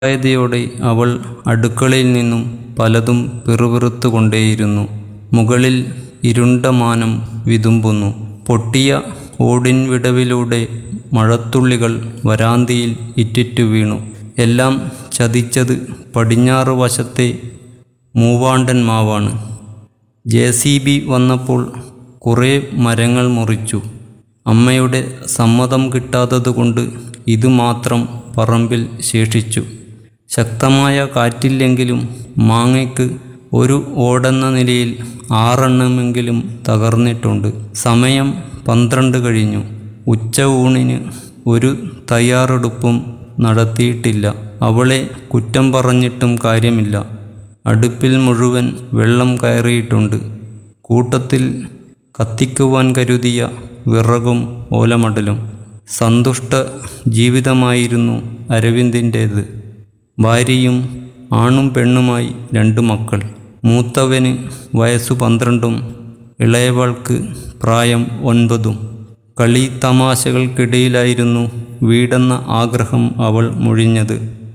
യോടെ അവൾ അടുക്കളയിൽ നിന്നും പലതും പിറുപിറുത്തുകൊണ്ടേയിരുന്നു മുകളിൽ ഇരുണ്ട മാനം വിതുമ്പുന്നു പൊട്ടിയ ഓടിൻ വിടവിലൂടെ മഴത്തുള്ളികൾ വരാന്തിയിൽ ഇറ്റിറ്റു വീണു എല്ലാം ചതിച്ചത് പടിഞ്ഞാറ് വശത്തെ മൂവാണ്ടൻ മാവാണ് ജെ സി ബി വന്നപ്പോൾ കുറേ മരങ്ങൾ മുറിച്ചു അമ്മയുടെ സമ്മതം കിട്ടാത്തതുകൊണ്ട് ഇത് മാത്രം പറമ്പിൽ ശേഷിച്ചു ശക്തമായ കാറ്റില്ലെങ്കിലും മാങ്ങയ്ക്ക് ഒരു ഓടെന്ന നിലയിൽ ആറെണ്ണമെങ്കിലും തകർന്നിട്ടുണ്ട് സമയം പന്ത്രണ്ട് കഴിഞ്ഞു ഉച്ച ഊണിന് ഒരു തയ്യാറെടുപ്പും നടത്തിയിട്ടില്ല അവളെ കുറ്റം പറഞ്ഞിട്ടും കാര്യമില്ല അടുപ്പിൽ മുഴുവൻ വെള്ളം കയറിയിട്ടുണ്ട് കൂട്ടത്തിൽ കത്തിക്കുവാൻ കരുതിയ വിറകും ഓലമടലും സന്തുഷ്ട ജീവിതമായിരുന്നു അരവിന്ദിൻ്റേത് ഭാര്യയും ആണും പെണ്ണുമായി രണ്ട് മക്കൾ മൂത്തവന് വയസ്സു പന്ത്രണ്ടും ഇളയവൾക്ക് പ്രായം ഒൻപതും കളി തമാശകൾക്കിടയിലായിരുന്നു വീടെന്ന ആഗ്രഹം അവൾ മുഴിഞ്ഞത്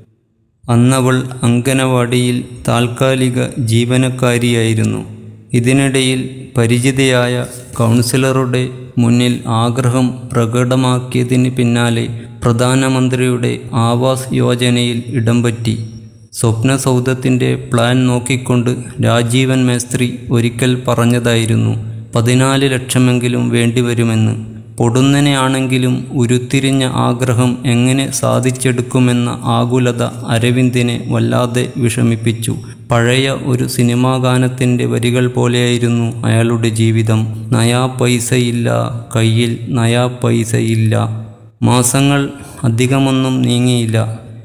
അന്നവൾ അങ്കനവാടിയിൽ താൽക്കാലിക ജീവനക്കാരിയായിരുന്നു ഇതിനിടയിൽ പരിചിതയായ കൗൺസിലറുടെ മുന്നിൽ ആഗ്രഹം പ്രകടമാക്കിയതിന് പിന്നാലെ പ്രധാനമന്ത്രിയുടെ ആവാസ് യോജനയിൽ ഇടം പറ്റി സ്വപ്നസൗധത്തിൻ്റെ പ്ലാൻ നോക്കിക്കൊണ്ട് രാജീവൻ മേസ്ത്രി ഒരിക്കൽ പറഞ്ഞതായിരുന്നു പതിനാല് ലക്ഷമെങ്കിലും വേണ്ടിവരുമെന്ന് പൊടുന്നനെയാണെങ്കിലും ഉരുത്തിരിഞ്ഞ ആഗ്രഹം എങ്ങനെ സാധിച്ചെടുക്കുമെന്ന ആകുലത അരവിന്ദിനെ വല്ലാതെ വിഷമിപ്പിച്ചു പഴയ ഒരു സിനിമാ ഗാനത്തിൻ്റെ വരികൾ പോലെയായിരുന്നു അയാളുടെ ജീവിതം നയാ പൈസയില്ല കയ്യിൽ നയാ പൈസയില്ല മാസങ്ങൾ അധികമൊന്നും നീങ്ങിയില്ല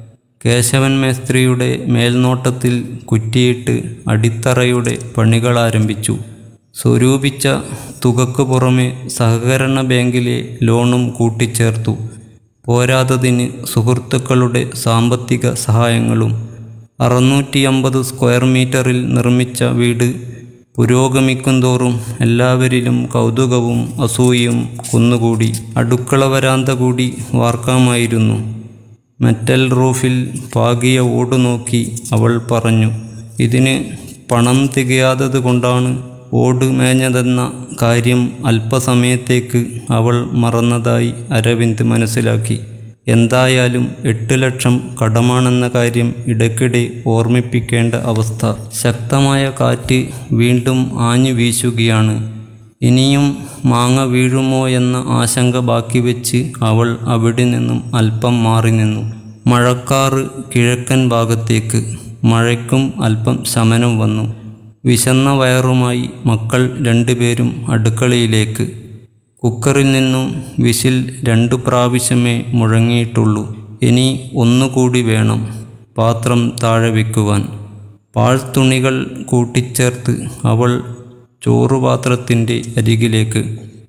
കേശവൻ മേസ്ത്രിയുടെ മേൽനോട്ടത്തിൽ കുറ്റിയിട്ട് അടിത്തറയുടെ പണികൾ ആരംഭിച്ചു സ്വരൂപിച്ച തുകക്ക് പുറമെ സഹകരണ ബാങ്കിലെ ലോണും കൂട്ടിച്ചേർത്തു പോരാത്തതിന് സുഹൃത്തുക്കളുടെ സാമ്പത്തിക സഹായങ്ങളും അറുന്നൂറ്റി അമ്പത് സ്ക്വയർ മീറ്ററിൽ നിർമ്മിച്ച വീട് പുരോഗമിക്കുന്തോറും എല്ലാവരിലും കൗതുകവും അസൂയയും കുന്നുകൂടി അടുക്കള വരാന്ത കൂടി വാർക്കാമായിരുന്നു മെറ്റൽ റൂഫിൽ പാകിയ ഓട് നോക്കി അവൾ പറഞ്ഞു ഇതിന് പണം തികയാത്തത് കൊണ്ടാണ് ഓട് മേഞ്ഞതെന്ന കാര്യം അല്പസമയത്തേക്ക് അവൾ മറന്നതായി അരവിന്ദ് മനസ്സിലാക്കി എന്തായാലും എട്ട് ലക്ഷം കടമാണെന്ന കാര്യം ഇടയ്ക്കിടെ ഓർമ്മിപ്പിക്കേണ്ട അവസ്ഥ ശക്തമായ കാറ്റ് വീണ്ടും ആഞ്ഞു വീശുകയാണ് ഇനിയും മാങ്ങ വീഴുമോ എന്ന ആശങ്ക ബാക്കി വെച്ച് അവൾ അവിടെ നിന്നും അല്പം മാറി നിന്നു മഴക്കാറ് കിഴക്കൻ ഭാഗത്തേക്ക് മഴയ്ക്കും അല്പം ശമനം വന്നു വിശന്ന വയറുമായി മക്കൾ രണ്ടുപേരും അടുക്കളയിലേക്ക് കുക്കറിൽ നിന്നും വിസിൽ രണ്ടു പ്രാവശ്യമേ മുഴങ്ങിയിട്ടുള്ളൂ ഇനി ഒന്നുകൂടി വേണം പാത്രം താഴെ വയ്ക്കുവാൻ പാഴ്ത്തുണികൾ കൂട്ടിച്ചേർത്ത് അവൾ ചോറുപാത്രത്തിൻ്റെ അരികിലേക്ക്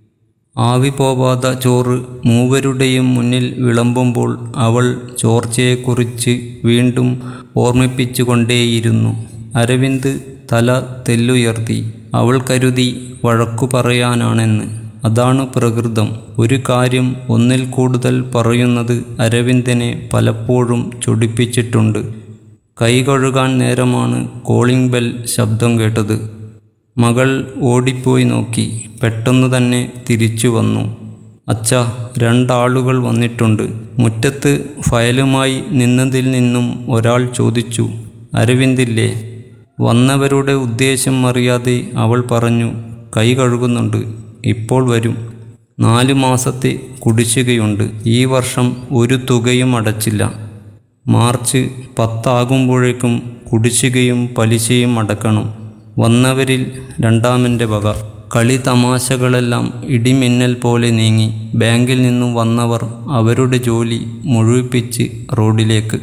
ആവി പോവാത്ത ചോറ് മൂവരുടെയും മുന്നിൽ വിളമ്പുമ്പോൾ അവൾ ചോർച്ചയെക്കുറിച്ച് വീണ്ടും ഓർമ്മിപ്പിച്ചുകൊണ്ടേയിരുന്നു അരവിന്ദ് തല തെല്ലുയർത്തി അവൾ കരുതി വഴക്കു പറയാനാണെന്ന് അതാണ് പ്രകൃതം ഒരു കാര്യം ഒന്നിൽ കൂടുതൽ പറയുന്നത് അരവിന്ദനെ പലപ്പോഴും ചൊടിപ്പിച്ചിട്ടുണ്ട് കൈ കഴുകാൻ നേരമാണ് കോളിംഗ് ബെൽ ശബ്ദം കേട്ടത് മകൾ ഓടിപ്പോയി നോക്കി പെട്ടെന്ന് തന്നെ തിരിച്ചു വന്നു അച്ഛ രണ്ടാളുകൾ വന്നിട്ടുണ്ട് മുറ്റത്ത് ഫയലുമായി നിന്നതിൽ നിന്നും ഒരാൾ ചോദിച്ചു അരവിന്ദില്ലേ വന്നവരുടെ ഉദ്ദേശം അറിയാതെ അവൾ പറഞ്ഞു കൈ കഴുകുന്നുണ്ട് ഇപ്പോൾ വരും നാല് മാസത്തെ കുടിശ്ശികയുണ്ട് ഈ വർഷം ഒരു തുകയും അടച്ചില്ല മാർച്ച് പത്താകുമ്പോഴേക്കും കുടിശ്ശികയും പലിശയും അടക്കണം വന്നവരിൽ രണ്ടാമൻ്റെ വക കളി തമാശകളെല്ലാം ഇടിമിന്നൽ പോലെ നീങ്ങി ബാങ്കിൽ നിന്നും വന്നവർ അവരുടെ ജോലി മുഴുവിപ്പിച്ച് റോഡിലേക്ക്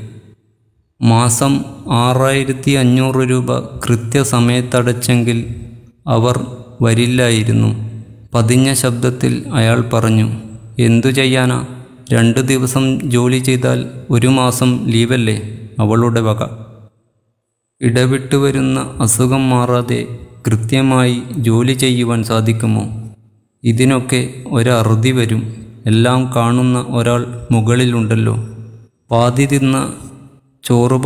മാസം ആറായിരത്തി അഞ്ഞൂറ് രൂപ കൃത്യസമയത്തടച്ചെങ്കിൽ അവർ വരില്ലായിരുന്നു പതിഞ്ഞ ശബ്ദത്തിൽ അയാൾ പറഞ്ഞു എന്തു ചെയ്യാനാ രണ്ട് ദിവസം ജോലി ചെയ്താൽ ഒരു മാസം ലീവല്ലേ അവളുടെ വക ഇടവിട്ട് വരുന്ന അസുഖം മാറാതെ കൃത്യമായി ജോലി ചെയ്യുവാൻ സാധിക്കുമോ ഇതിനൊക്കെ ഒരറുതി വരും എല്ലാം കാണുന്ന ഒരാൾ മുകളിലുണ്ടല്ലോ പാതി തിന്ന ചോറ്